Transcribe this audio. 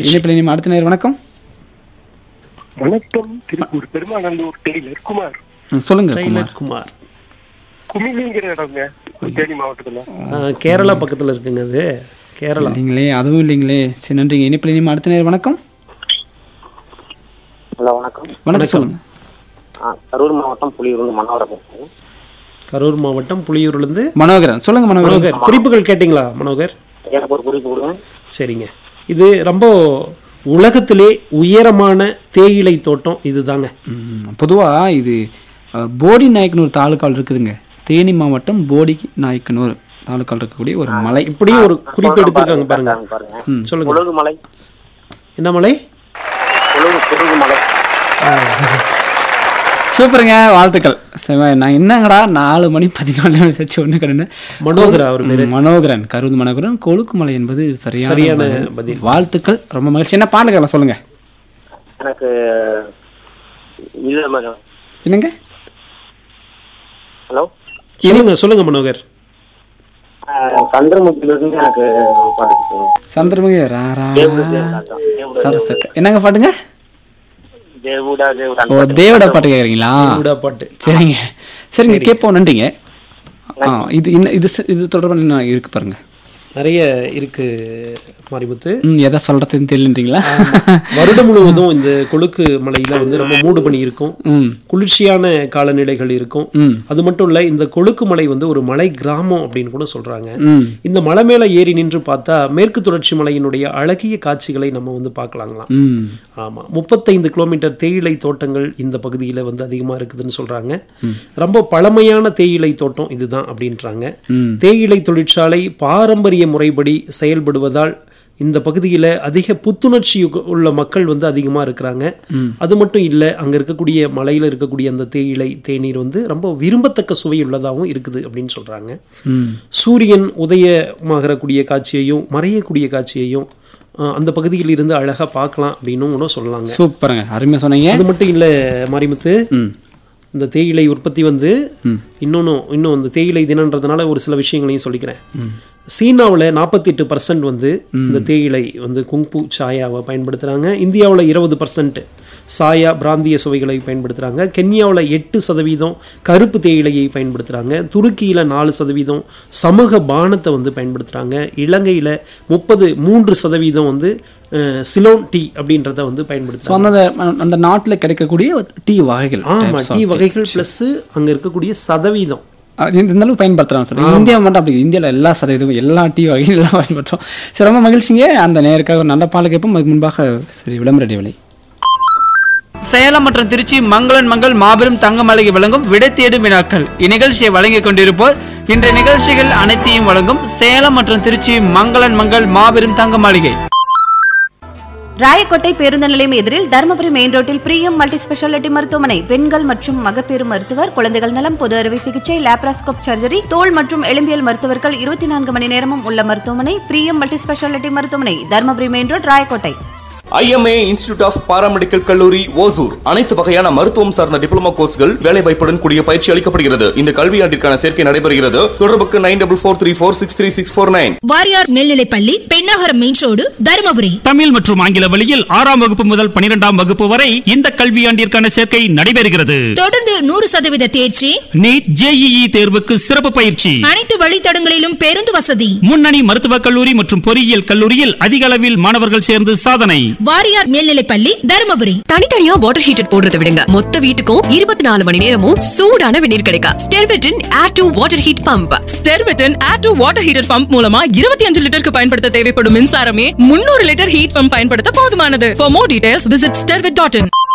இணைப்பில் இனிமே அடுத்த நேரம் வணக்கம் வணக்கம் திருப்பூர் பெருமாநல்லூர் டெய்லர் குமார் ம், சொல்லுங்க குமார் டெய்லர் குமார் குமிலிங்கிற இடங்க தேனி மாவட்டத்துல ஆ, கேரளா பக்கத்துல இருக்குங்க அது கேரளா இல்லைங்களே அதுவும் இல்லைங்களே சரி நன்றிங்க இணைப்பில் இனிமே அடுத்த நேரம் வணக்கம் ஹலோ வணக்கம் வணக்கம் சொல்லுங்க ஆ, கரூர் மாவட்டம் புலியூர் மனோகர பேசுறேன் கரூர் மாவட்டம் புளியூர்லேருந்து மனோகரன் சொல்லுங்க மனோகரன் மனோகர் குறிப்புகள் கேட்டிங்களா மனோகர் எனக்கு ஒரு குறிப்பு கொடுங்க சரிங்க இது ரொம்ப உலகத்திலே உயரமான தேயிலை தோட்டம் இதுதாங்க ம், பொதுவா இது அஹ், போடி நாயக்கனூர் தாலுக்காவில் இருக்குதுங்க தேனி மாவட்டம் போடி நாயக்கனூர் தாலுக்காவில் இருக்கக்கூடிய ஒரு மலை இப்படியும் ஒரு குறிப்பு எடுத்திருக்காங்க பாருங்க பாருங்க சொல்லுங்க குழுகு மலை என்ன மலை குழுகு குழுகு மலை சூப்பருங்க வாழ்த்துக்கள் சரி நான் என்னங்கடா நாலு மணி பதினாலு நிமிஷம் ஒன்று கடனு மனோகரா அவர் பேரு மனோகரன் கருது மனோகரன் கொழுக்குமலை என்பது சரியான சரியான பதில். பதில். வாழ்த்துக்கள் ரொம்ப மகிழ்ச்சி என்ன பாடல்களை சொல்லுங்க எனக்கு இது ம- என்னங்க ஹலோ சொல்லுங்க சொல்லுங்க மனோகர் ஆ, சந்திரமுகிலிருந்து எனக்கு பாட்டு கொடுங்க. சந்திரமுகி ராரா தேவுடா தேவதாட்டம். தேவுடா சரசக்க என்னங்க பாட்டுங்க தேவுடா தேவுடா ஓ தேவட பாட்டு கேக்குறீங்களா கூட பாட்டு சரிங்க சரிங்க கேட்போம் நன்றிங்க ஆ இது இன்ன இது ச- இது தொடர்பாக என்ன இருக்கு பாருங்க நிறைய இருக்கு மாரிமுத்து ம் எதை சொல்றதுன்னு தெரியலன்றீங்களா வருடம் முழுவதும் இந்த கொழுக்கு மலையில வந்து ரொம்ப மூடு பனி இருக்கும் ம் குளிர்ச்சியான காலநிலைகள் இருக்கும் ம் அது மட்டும் இல்ல இந்த கொழுக்கு மலை வந்து ஒரு மலை கிராமம் அப்படின்னு கூட சொல்றாங்க ம் இந்த மலை மேல ஏறி நின்று பார்த்தா மேற்கு தொடர்ச்சி மலையினுடைய அழகிய காட்சிகளை நம்ம வந்து பார்க்கலாங்களாம் ம் ஆமா முப்பத்தைந்து கிலோமீட்டர் தேயிலை தோட்டங்கள் இந்த பகுதியில வந்து அதிகமா இருக்குதுன்னு சொல்றாங்க ரொம்ப பழமையான தேயிலை தோட்டம் இதுதான் அப்படின்றாங்க ம். தேயிலை தொழிற்சாலை பாரம்பரிய முறைப்படி செயல்படுவதால் இந்த பகுதியில அதிக புத்துணர்ச்சி யுக- உள்ள மக்கள் வந்து அதிகமா இருக்கிறாங்க அது மட்டும் இல்ல அங்க இருக்கக்கூடிய மலையில இருக்கக்கூடிய அந்த தேயிலை தேநீர் வந்து ரொம்ப விரும்பத்தக்க சுவை உள்ளதாகவும் இருக்குது அப்படின்னு சொல்றாங்க ம் சூரியன் உதயமாகக்கூடிய காட்சியையும் மறையக்கூடிய காட்சியையும் அஹ், அந்த பகுதியில் இருந்து அழகா பார்க்கலாம் அப்படின்னு கூட சொல்லலாங்க சூப்பருங்க அருமையா சொன்னீங்க அது மட்டும் இல்ல மாரிமுத்து ம் இந்த தேயிலை உற்பத்தி வந்து இன்னொன்னு இன்னும் இந்த தேயிலை தினன்றதுனால ஒரு சில விஷயங்களையும் சொல்லிக்கிறேன் சீனாவுல நாற்பத்தி எட்டு பர்சன்ட் வந்து இந்த தேயிலை வந்து குங்பு சாயாவை பயன்படுத்துறாங்க இந்தியாவுல இருபது பர்சன்ட் சாயா பிராந்திய சுவைகளை பயன்படுத்துறாங்க கென்யாவுல எட்டு சதவீதம் கருப்பு தேயிலையை பயன்படுத்துறாங்க துருக்கியில நாலு சதவீதம் சமூக பானத்தை வந்து பயன்படுத்துறாங்க இலங்கையில முப்பது மூன்று சதவீதம் வந்து அஹ், சிலோன் டீ அப்படின்றத வந்து ஸோ பயன்படுத்துறாங்க அந்த அந்த நாட்டில் கிடைக்கக்கூடிய டீ வகைகள் ஆமா types of டீ tea. வகைகள் பிளஸ் அங்க இருக்கக்கூடிய சதவீதம் அது இந்த இந்த அளவுக்கு பயன்படுத்துறாங்க சொல்றேன் இந்தியா மட்டும் அப்படி இந்தியாவில் எல்லா சதவீதமும் எல்லா டீ வகையும் எல்லாம் பயன்படுத்துறோம் சரி ரொம்ப மகிழ்ச்சிங்க அந்த நேருக்காக ஒரு நல்ல பால் கேட்போம் அதுக்கு முன்பாக சரி விளம்பர இடைவெளி சேலம் மற்றும் திருச்சி மங்களன் மங்கள் மாபெரும் தங்க மளிகை வழங்கும் விடை தேடும் வினாக்கள் இந்நிகழ்ச்சியை வழங்கிக் கொண்டிருப்போர் இன்றைய நிகழ்ச்சிகள் அனைத்தையும் வழங்கும் சேலம் மற்றும் திருச்சி மங்களன் மங்கள் மாபெரும் தங்க மாளிகை ராயக்கோட்டை பேருந்து நிலையம் எதிரில் தருமபுரி மெயின் ரோட்டில் பிரியம் மல்டி ஸ்பெஷாலிட்டி மருத்துவமனை பெண்கள் மற்றும் மகப்பேறு மருத்துவர் குழந்தைகள் நலம் பொது அறுவை சிகிச்சை லேப்ராஸ்கோப் சர்ஜரி தோல் மற்றும் எலும்பியல் மருத்துவர்கள் இருபத்தி நான்கு மணி நேரமும் உள்ள மருத்துவமனை பிரியம் மல்டி ஸ்பெஷாலிட்டி மருத்துவமனை Dharmapuri main road Rayakottai IMA institute of paramedical கல்லூரி ஓசூர் அனைத்து வகையான மருத்துவம் சார்ந்த டிப்ளமோ கோர்ஸ்கள் வேலைவாய்ப்புடன் கூடிய பயிற்சி அளிக்கப்படுகிறது இந்த கல்வியாண்டிற்கான சேர்க்கை நடைபெறுகிறது தொடர்புக்கு nine double four three four six three six four nine Variyar மேல்நிலைப்பள்ளி பெண்ணாகரம் மெயின் ரோடு தருமபுரி தமிழ் மற்றும் ஆங்கில வழியில் ஆறாம் வகுப்பு முதல் பனிரெண்டாம் வகுப்பு வரை இந்த கல்வியாண்டிற்கான சேர்க்கை நடைபெறுகிறது தொடர்ந்து நூறு சதவீத தேர்ச்சி நீட் ஜேஇஇ தேர்வுக்கு சிறப்பு பயிற்சி அனைத்து வழித்தடங்களிலும் பேருந்து வசதி முன்னணி மருத்துவக் கல்லூரி மற்றும் பொறியியல் கல்லூரியில் அதிக அளவில் மாணவர்கள் சேர்ந்து சாதனை வாரியார் மேல்நிலைப்பள்ளி தருமபுரி தனித்தனியா வாட்டர் ஹீட்டர் போடுறத விடுங்க மொத்த வீட்டுக்கும் இருபத்தி நாலு மணி நேரமும் சூடான வெந்நீர் கிடைக்கும் ஸ்டெர்வெட்டின் air to water heat pump ஸ்டெர்வெட்டின் air to water heater pump மூலமா இருபத்தி அஞ்சு லிட்டருக்கு பயன்படுத்த தேவைப்படும் மின்சாரமே முன்னூறு லிட்டர் ஹீட் பம்ப் பயன்படுத்த போதுமானது for more details visit Stervet dot in